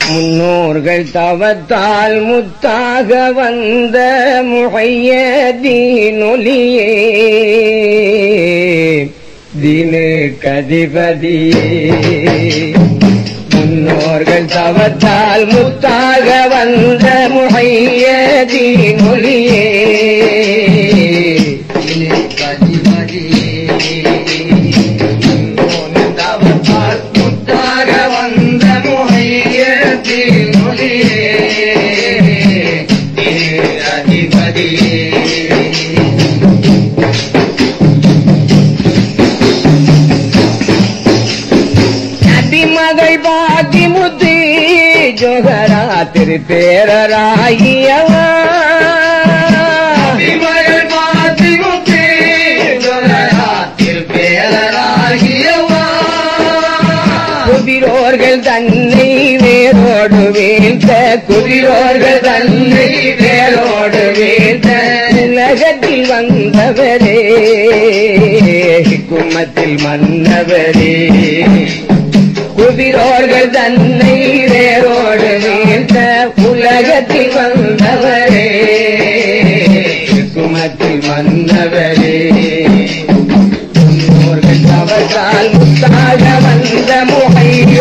முன்னோர்கள் தவத்தால் முத்தாக வந்த முகையதீனொலியே தீனு கதிபதியே முன்னோர்கள் தவத்தால் முத்தாக வந்த முகையதீனொலியே தினு கதிபதியே தவத்தால் முத்தாக வந்த முகையதீனொலியே தீனு அதிபதியே நபிமகள் பாதி முத்து ஜோகரா திருப்பேரராகியவா மகள் பாத்தி முத்தே ஜோகரா திருப்பேரராகியவா குதிரோர்கள் தன்னை வேரோடு வீழ்த்த குதிரோர்கள் தன்னை வேரோடு வீழ்த்த உலகத்தில் வந்தவரே கும்மத்தில் மன்னவரே குதிரோர்கள் தன்னை வேரோடு வீழ்த்த உலகத்தில் வந்தவரே குமத்தில் வந்தவரே